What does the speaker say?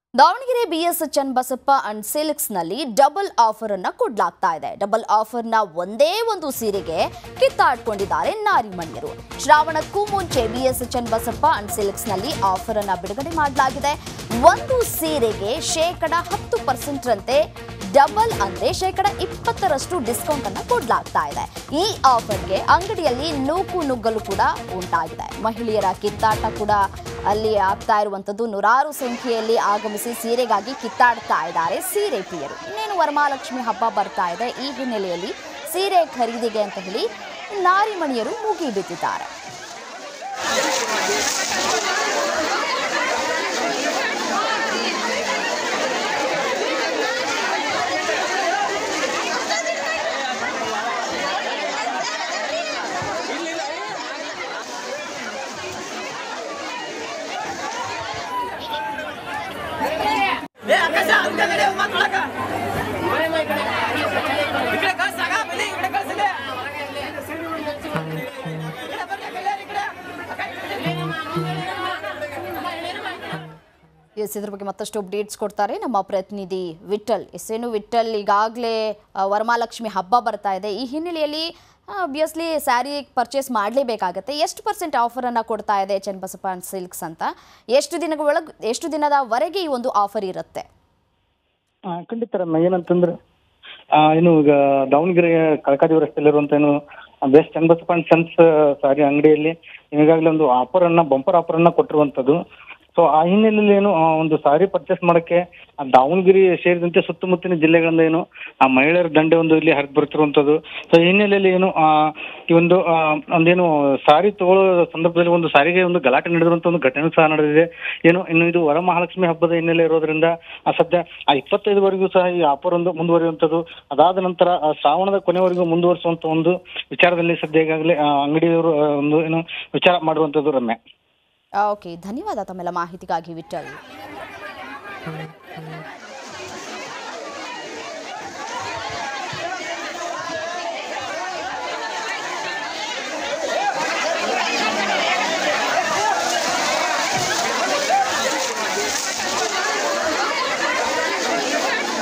Davanagere BS Channabasappa and silks ನಲ್ಲಿ double offer ಅನ್ನ ಕೊಡ್ಲಾಗ್ತಾ ಇದೆ ಡಬಲ್ ಆಫರ್ ನ ಒಂದೇ ಒಂದು ಸೀರೆಗೆ ಕಿತ್ತಾಡ್ಕೊಂಡಿದ್ದಾರೆ ನಾರಿಮಣಿಯರು ಶ್ರಾವಣಕ್ಕೂ ಮುಂಚೆ ಬಿಎಸ್ ಚನ್ನಬಸಪ್ಪ ಅಂಡ್ ಸಿಲ್ಕ್ಸ್ ನಲ್ಲಿ ಆಫರ್ ಅನ್ನ ಬಿಡುಗಡೆ ಮಾಡಲಾಗಿದೆ ಒಂದು ಸೀರೆಗೆ ಶೇಕಡ ಹತ್ತು ಪರ್ಸೆಂಟ್ ರಂತೆ ಡಬಲ್ ಅಂದ್ರೆ ಶೇಕಡ ಇಪ್ಪತ್ತರಷ್ಟು ಡಿಸ್ಕೌಂಟ್ ಅನ್ನ ಕೊಡ್ಲಾಗ್ತಾ ಇದೆ ಈ ಆಫರ್ಗೆ ಅಂಗಡಿಯಲ್ಲಿ ನೂಕು ನುಗ್ಗಲು ಕೂಡ ಉಂಟಾಗಿದೆ ಮಹಿಳೆಯರ ಕಿತ್ತಾಟ ಕೂಡ ಅಲ್ಲಿ ಆಗ್ತಾ ಇರುವಂತದ್ದು ನೂರಾರು ಸಂಖ್ಯೆಯಲ್ಲಿ ಆಗಮಿಸಿ ಸೀರೆಗಾಗಿ ಕಿತ್ತಾಡ್ತಾ ಇದ್ದಾರೆ ಸೀರೆ ಪ್ರಿಯರು ಇನ್ನೇನು ವರಮಹಾಲಕ್ಷ್ಮಿ ಹಬ್ಬ ಬರ್ತಾ ಇದೆ ಈ ಹಿನ್ನೆಲೆಯಲ್ಲಿ ಸೀರೆ ಖರೀದಿಗೆ ಅಂತ ಹೇಳಿ ನಾರಿಮಣಿಯರು ಮುಗಿ ಬಿದ್ದಿದ್ದಾರೆ ಏ ಆಕಾಶ ಅದಕ್ಕೆ ನಡಿ ಮಾತಾಡಕ ಈ ಕಡೆ ಕಳ್ಸಾಗ ಬನ್ನಿ ಈ ಕಡೆ ಕಳ್ಸಿದೆ ಈ ಕಡೆ ಬರ್ಲಿ, ಕಲ್ಯಾಣ ಈ ಕಡೆ. ಅಕ್ಕ, ಈ ಕಡೆ. ಎಸ್ ಇದ್ರ ಬಗ್ಗೆ ಮತ್ತಷ್ಟು ಅಪ್ಡೇಟ್ಸ್ ಕೊಡ್ತಾರೆ ನಮ್ಮ ಪ್ರತಿನಿಧಿ ವಿಠಲ್ ಎಸ್ ಏನು ವಿಠಲ್ ಈಗಾಗಲೇ ವರಮಹಾಲಕ್ಷ್ಮಿ ಹಬ್ಬ ಬರ್ತಾ ಇದೆ ಈ ಹಿನ್ನೆಲೆಯಲ್ಲಿ ಅಬ್ವಿಯಸ್ಲಿ ಸ್ಯಾರಿ ಪರ್ಚೇಸ್ ಮಾಡಲೇಬೇಕಾಗತ್ತೆ ಎಷ್ಟು ಪರ್ಸೆಂಟ್ ಆಫರನ್ನು ಕೊಡ್ತಾ ಇದೆ ಚನ್ನಬಸಪ್ಪ ಅಂಡ್ ಸಿಲ್ಕ್ಸ್ ಅಂತ ಎಷ್ಟು ದಿನಗಳ ಒಳಗೆ ಎಷ್ಟು ದಿನದವರೆಗೆ ಈ ಒಂದು ಆಫರ್ ಇರುತ್ತೆ ಆ, ಖಂಡಿತ ರಮ್ಯ ಏನಂತಂದ್ರೆ ಆ, ಏನು ಈಗ ದಾವಣಗೆರೆ ಕಳಕಾದೇವಿ ರಸ್ತೆಯಲ್ಲಿರುವಂತ ಏನು best Channabasappa and sons sari ಅಂಗಡಿಯಲ್ಲಿ ಈಗಾಗಲೇ ಒಂದು ಆಫರ್ ಅನ್ನ ಬಂಪರ್ ಆಫರ್ ಅನ್ನ ಕೊಟ್ಟಿರುವಂತದ್ದು ಸೊ ಆ ಹಿನ್ನೆಲೆಯಲ್ಲಿ ಏನು ಆ, ಒಂದು ಸಾರಿ ಪರ್ಚೇಸ್ ಮಾಡಕ್ಕೆ ಆ ದಾವಣಗೆರೆ ಸೇರಿದಂತೆ ಸುತ್ತಮುತ್ತಲಿನ ಜಿಲ್ಲೆಗಳಿಂದ ಏನು ಆ ಮಹಿಳೆಯರ ದಂಡೆ ಒಂದು ಇಲ್ಲಿ ಹರಿದು ಬರ್ತಿರುವಂತದ್ದು ಸೊ ಈ ಹಿನ್ನೆಲೆಯಲ್ಲಿ ಏನು ಆ, ಈ ಒಂದು ಆ, ಒಂದೇನು ಸಾರಿ ತಗೊಳ್ಳೋ ಸಂದರ್ಭದಲ್ಲಿ ಒಂದು ಸಾರಿಗೆ ಒಂದು ಗಲಾಟೆ ನಡೆದಿರುವಂತ ಒಂದು ಘಟನೆ ಸಹ ನಡೆದಿದೆ ಏನು ಇನ್ನು ಇದು ವರಮಹಾಲಕ್ಷ್ಮಿ ಹಬ್ಬದ ಹಿನ್ನೆಲೆ ಇರೋದ್ರಿಂದ ಆ ಸದ್ಯ ಆ ಇಪ್ಪತ್ತೈದವರೆಗೂ ಸಹ ಈ ಆಫರ್ ಒಂದು ಮುಂದುವರಿಯುವಂಥದ್ದು ಅದಾದ ನಂತರ ಆ ಶ್ರಾವಣದ ಕೊನೆವರೆಗೂ ಮುಂದುವರಿಸುವಂತ ಒಂದು ವಿಚಾರದಲ್ಲಿ ಸದ್ಯ ಈಗಾಗಲೇ ಆ, ಅಂಗಡಿಯವರು ಆ, ಒಂದು ಏನು ವಿಚಾರ ಮಾಡುವಂಥದ್ದು ರಮ್ಯ ಓಕೆ ಧನ್ಯವಾದ ತಮ್ಮೆಲ್ಲ ಮಾಹಿತಿಗಾಗಿ ವಿಠಲ್